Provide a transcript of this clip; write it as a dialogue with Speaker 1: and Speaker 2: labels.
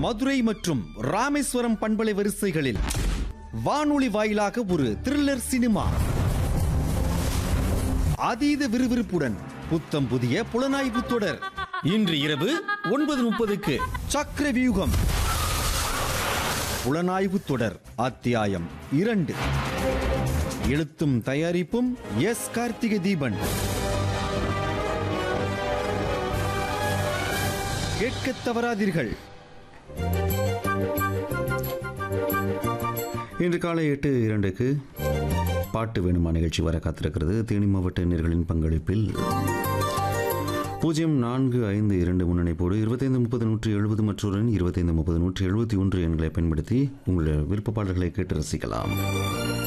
Speaker 1: மதுரை மற்றும் ராமேஸ்வரம் பண்பலை வரிசைகளில் வானொலி வாயிலாக ஒரு த்ரில்லர் சினிமா அதீத விறுவிறுப்புடன் புத்தம் புதிய புலனாய்வு தொடர் இன்று இரவு ஒன்பது முப்பதுக்கு சக்கர வியூகம் புலனாய்வு தொடர் அத்தியாயம் இரண்டு எழுத்தும் தயாரிப்பும் எஸ் கார்த்திகை தீபன் கேட்கத் தவறாதீர்கள்
Speaker 2: இன்று காலை எட்டு இரண்டுக்கு பாட்டு வேணுமா நிகழ்ச்சி வர காத்திருக்கிறது தேனி மாவட்ட நேர்களின் பங்களிப்பில் பூஜ்ஜியம் நான்கு ஐந்து இரண்டு முன்னணிப்போடு இருபத்தைந்து முப்பது நூற்றி எழுபது மற்றொரு இருபத்தைந்து முப்பது நூற்றி எழுபத்தி ஒன்று எண்களை பயன்படுத்தி உங்களுடைய விருப்ப பாடல்களை கேட்டு ரசிக்கலாம்